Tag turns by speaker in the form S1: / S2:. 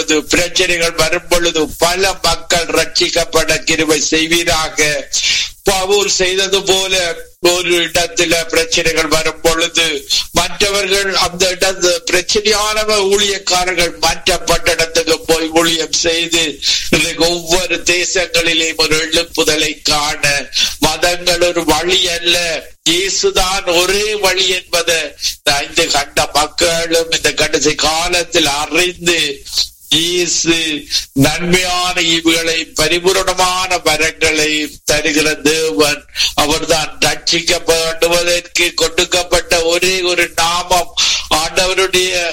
S1: பொழுது பிரச்சனைகள் வரும் பொழுது பல மக்கள் ரட்சிக்கப்பட கிருபை செய்வீராக பவுல் செய்தது போல ஒரு இடத்துல பிரச்சனைகள் வரும் பொழுது மற்றவர்கள் அந்த இடத்து பிரச்சனையானவ ஊழியக்காரர்கள் மாற்றப்பட்ட இடத்துக்கு போய் ஊழியம் செய்து இன்றைக்கு ஒவ்வொரு தேசங்களிலேயும் ஒரு எழுப்புதலை காண மதங்கள் ஒரு வழி அல்ல இயேசுதான் ஒரே வழி என்பதை இந்த கண்ட மக்களும் இந்த கடைசி காலத்தில் அறிந்து இயேசு நன்மையான ஈவுகளை பரிபூரணமான வரங்களை தருகிற தேவன் அவர்தான் ரட்சிக்கப்படுவதற்கு கொடுக்கப்பட்ட ஒரே ஒரு நாமம் ஆண்டவருடைய